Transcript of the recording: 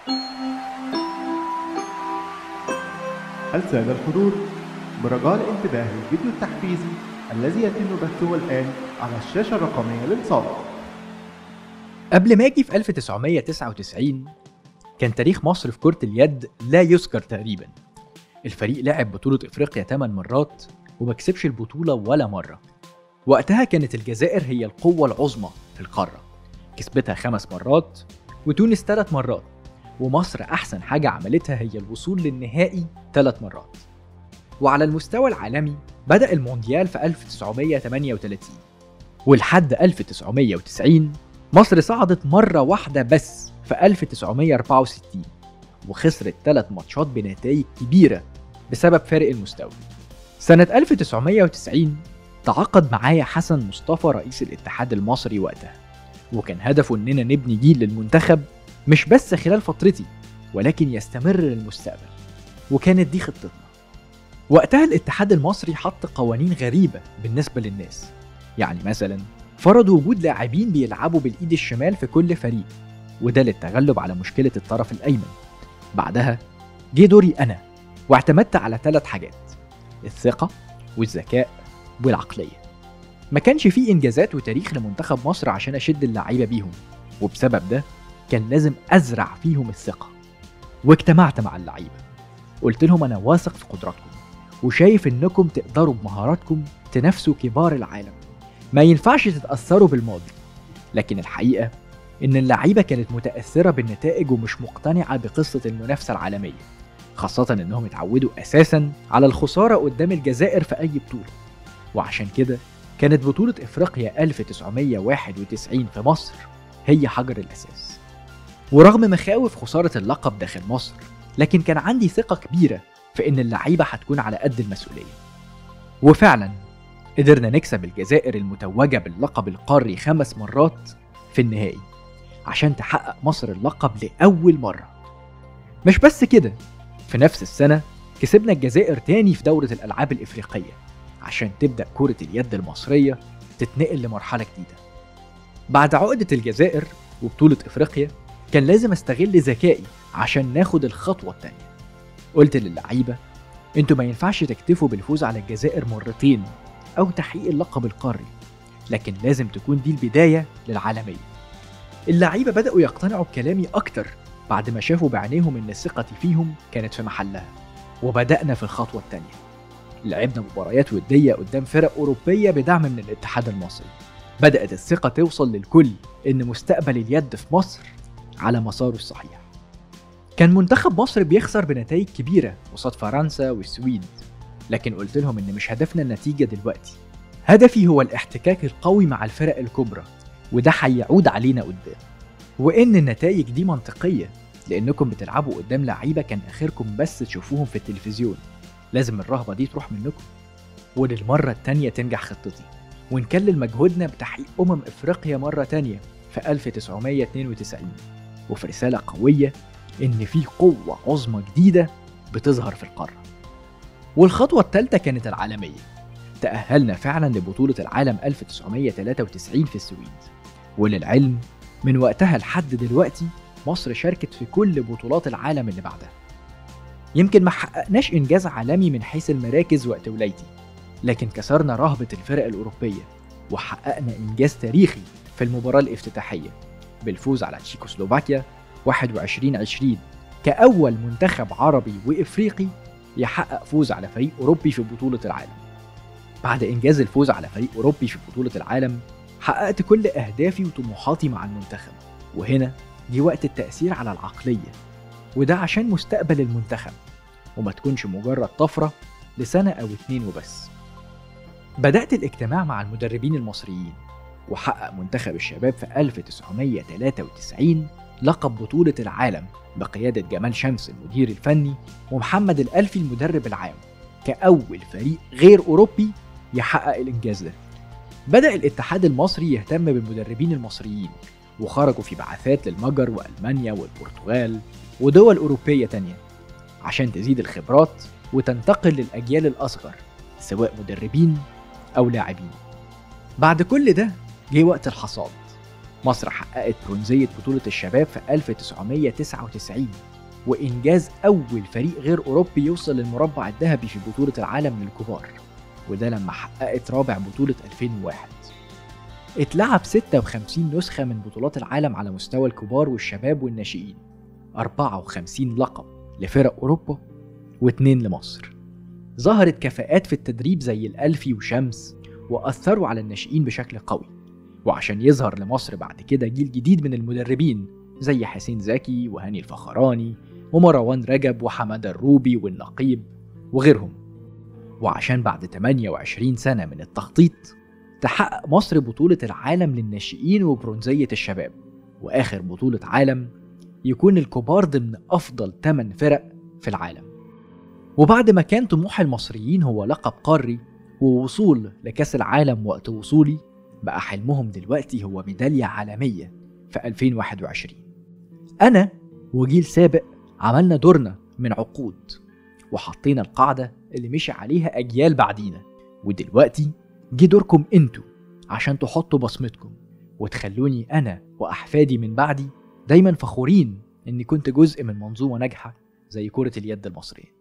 السادة الحضور برجاء الانتباه للفيديو التحفيزي الذي يتم بثه الآن على الشاشة الرقمية للصالة قبل ما اجي في 1999 كان تاريخ مصر في كرة اليد لا يذكر تقريبا الفريق لعب بطولة افريقيا 8 مرات وما كسبش البطولة ولا مرة وقتها كانت الجزائر هي القوة العظمى في القارة كسبتها خمس مرات وتونس ثلاث مرات ومصر أحسن حاجة عملتها هي الوصول للنهائي ثلاث مرات وعلى المستوى العالمي بدأ المونديال في 1938 ولحد 1990 مصر صعدت مرة واحدة بس في 1964 وخسرت ثلاث ماتشات بنتائج كبيرة بسبب فارق المستوى سنة 1990 تعاقد معايا حسن مصطفى رئيس الاتحاد المصري وقتها وكان هدفه اننا نبني جيل للمنتخب مش بس خلال فترتي ولكن يستمر للمستقبل وكانت دي خطتنا وقتها الاتحاد المصري حط قوانين غريبة بالنسبة للناس يعني مثلا فرض وجود لاعبين بيلعبوا بالايد الشمال في كل فريق وده للتغلب على مشكلة الطرف الأيمن بعدها جه دوري أنا واعتمدت على ثلاث حاجات الثقة والذكاء والعقلية ما كانش فيه إنجازات وتاريخ لمنتخب مصر عشان أشد اللعيبة بيهم وبسبب ده كان لازم أزرع فيهم الثقة واجتمعت مع اللعيبة قلت لهم أنا واثق في قدراتكم وشايف إنكم تقدروا بمهاراتكم تنافسوا كبار العالم ما ينفعش تتأثروا بالماضي لكن الحقيقة إن اللعيبة كانت متأثرة بالنتائج ومش مقتنعة بقصة المنافسة العالمية خاصة إنهم اتعودوا أساسا على الخسارة قدام الجزائر في أي بطولة وعشان كده كانت بطولة إفريقيا 1991 في مصر هي حجر الأساس ورغم مخاوف خسارة اللقب داخل مصر لكن كان عندي ثقة كبيرة في إن اللعيبة هتكون على قد المسؤولية وفعلا قدرنا نكسب الجزائر المتوجة باللقب القاري خمس مرات في النهائي عشان تحقق مصر اللقب لأول مرة مش بس كده في نفس السنة كسبنا الجزائر تاني في دورة الألعاب الإفريقية عشان تبدأ كرة اليد المصرية تتنقل لمرحلة جديدة بعد عقدة الجزائر وبطولة إفريقيا كان لازم استغل ذكائي عشان ناخد الخطوة التانية قلت للعيبة انتوا ما ينفعش تكتفوا بالفوز على الجزائر مرتين أو تحقيق اللقب القاري لكن لازم تكون دي البداية للعالمية اللعيبة بدأوا يقتنعوا بكلامي أكتر بعد ما شافوا بعينيهم إن ثقتي فيهم كانت في محلها وبدأنا في الخطوة التانية لعبنا مباريات ودية قدام فرق أوروبية بدعم من الاتحاد المصري بدأت الثقة توصل للكل إن مستقبل اليد في مصر على مساره الصحيح كان منتخب مصر بيخسر بنتائج كبيرة قصاد فرنسا والسويد لكن قلت لهم إن مش هدفنا النتيجة دلوقتي هدفي هو الاحتكاك القوي مع الفرق الكبرى وده هيعود علينا قدام وإن النتائج دي منطقية لأنكم بتلعبوا قدام لعيبة كان آخركم بس تشوفوهم في التلفزيون لازم الرهبة دي تروح منكم وللمرة التانية تنجح خطتي ونكلل مجهودنا بتحقيق أمم إفريقيا مرة تانية في 1992 وفي رسالة قوية إن في قوة عظمى جديدة بتظهر في القارة والخطوة الثالثة كانت العالمية تأهلنا فعلا لبطولة العالم 1993 في السويد وللعلم من وقتها لحد دلوقتي مصر شاركت في كل بطولات العالم اللي بعدها يمكن ما حققناش إنجاز عالمي من حيث المراكز وقت ولايتي لكن كسرنا رهبة الفرق الأوروبية وحققنا إنجاز تاريخي في المباراة الافتتاحية بالفوز على تشيكوسلوفاكيا 21 20 كأول منتخب عربي وإفريقي يحقق فوز على فريق أوروبي في بطولة العالم بعد إنجاز الفوز على فريق أوروبي في بطولة العالم حققت كل أهدافي وطموحاتي مع المنتخب وهنا جه وقت التأثير على العقلية وده عشان مستقبل المنتخب وما تكونش مجرد طفرة لسنة أو اتنين وبس بدأت الاجتماع مع المدربين المصريين وحقق منتخب الشباب في 1993 لقب بطولة العالم بقيادة جمال شمس المدير الفني ومحمد الألفي المدرب العام كأول فريق غير أوروبي يحقق الإنجاز ده بدأ الاتحاد المصري يهتم بالمدربين المصريين وخرجوا في بعثات للمجر وألمانيا والبرتغال ودول أوروبية تانية عشان تزيد الخبرات وتنتقل للأجيال الأصغر سواء مدربين أو لاعبين بعد كل ده جه وقت الحصاد مصر حققت برونزية بطولة الشباب في 1999 وإنجاز أول فريق غير أوروبي يوصل للمربع الذهبي في بطولة العالم للكبار وده لما حققت رابع بطولة 2001 اتلعب 56 نسخة من بطولات العالم على مستوى الكبار والشباب والناشئين 54 لقب لفرق أوروبا واتنين لمصر ظهرت كفاءات في التدريب زي الألفي وشمس وأثروا على الناشئين بشكل قوي وعشان يظهر لمصر بعد كده جيل جديد من المدربين زي حسين زكي وهاني الفخراني ومروان رجب وحمادة الروبي والنقيب وغيرهم وعشان بعد 28 سنة من التخطيط تحقق مصر بطولة العالم للناشئين وبرونزية الشباب وآخر بطولة عالم يكون الكبار ضمن أفضل 8 فرق في العالم وبعد ما كان طموح المصريين هو لقب قاري ووصول لكأس العالم وقت وصولي بقى حلمهم دلوقتي هو ميدالية عالمية في 2021 أنا وجيل سابق عملنا دورنا من عقود وحطينا القاعدة اللي مشي عليها أجيال بعدينا ودلوقتي جه دوركم انتوا عشان تحطوا بصمتكم وتخلوني أنا وأحفادي من بعدي دايما فخورين إني كنت جزء من منظومة ناجحة زي كرة اليد المصرية